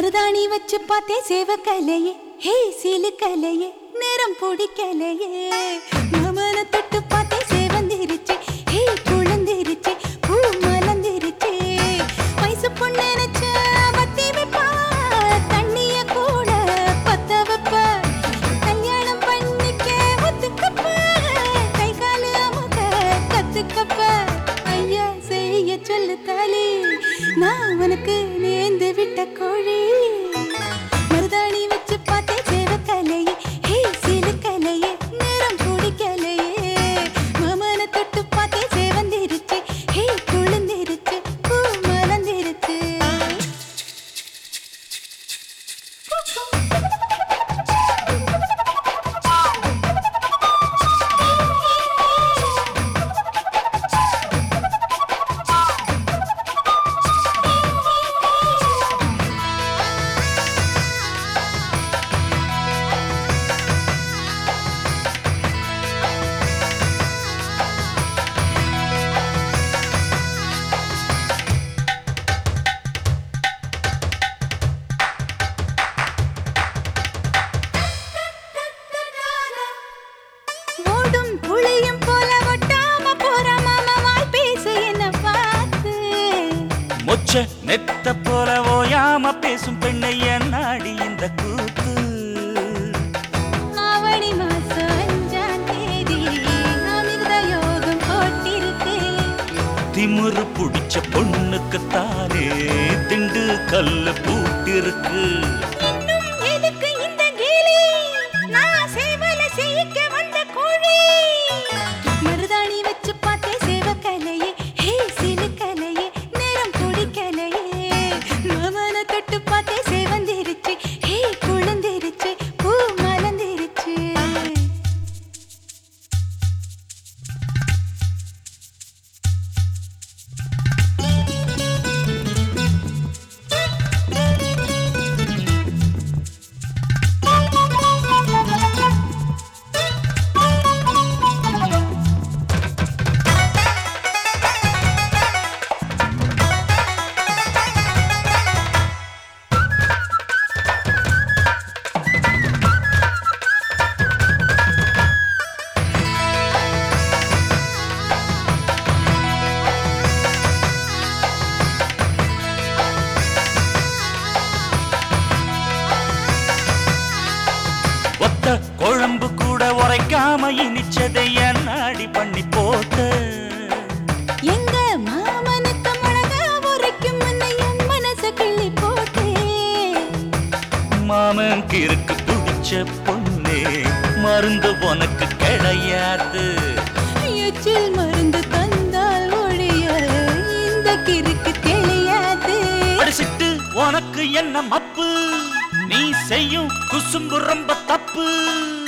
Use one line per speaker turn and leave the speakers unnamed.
மருதாணி வச்சு பார்த்தே சேவக்கலையே ஹே சிலுக்கலையே நேரம் பிடிக்கலையே மாமன தொட்டு பார்த்தே சேவந்திருச்சே ஹே குழந்திருச்சே பூ மலர்ந்திருச்சே வயசு பொண்ணு நினைச்ச பத்தி வைப்பா தண்ணிய கூட பத்த வைப்ப கல்யாணம் பண்ணிக்க ஒத்துக்கப்ப கை காலு அமுக கத்துக்கப்ப ஐயா செய்ய சொல்லு தாலி நான் உனக்கு நேர்ந்து விட்ட கோழி மருதாணி வச்சு பார்த்தே சேவக்கலையே ஹே சிலுக்கலையே நேரம் பிடிக்கலையே மாமன தொட்டு பார்த்தே சேவந்திருச்சு ஹே குளிர்ந்திருச்சு பூ மலர்ந்திருச்சு ஓடும் புளியும் போல ஒட்டாம போற மாமா வாய் பேச என்ன பார்த்து
மொச்ச நெத்த போல ஓயாம பேசும் பெண்ணை என்னாடி இந்த கூத்து
ஆவணி மாசம் அஞ்சாம் தேதி அமிர்த யோகம் போட்டிருக்கு
திமிரு புடிச்ச பொண்ணுக்குத்தானே திண்டு கல்லு பூட்டிருக்கு
இன்னும் எதுக்கு இந்த கேலி நான் சேவல செய்யிக்க வந்த கோழி மருதாணி வச்சு பார்த்தே சேவக்கலையே ஹே சிலுக்கலையே நேரம் பிடிக்கலையே மாமன தொட்டு பார்த்தே சேவந்திருச்சு ஹே குழந்திருச்சு பூ மலர்ந்திருச்சு
ஒத்த குழம்பு கூட உரைக்காம இனிச்சதை என்னாடி பண்ணி போட்ட
எங்க மாமனுக்கு மிளகா உரைக்கும் முன்ன என் மனச கிள்ளி போட்டே
மாமன் கிறுக்கு பிடிச்ச பொண்ணே மருந்து உனக்கு கிடையாது
எச்சில் மருந்து தந்தால் ஒழிய இந்த கிறுக்கு தெரியாது
அடிச்சிட்டு உனக்கு என்ன மப்பு நீ செய்யும் குசும்பு ரொம்ப தப்பு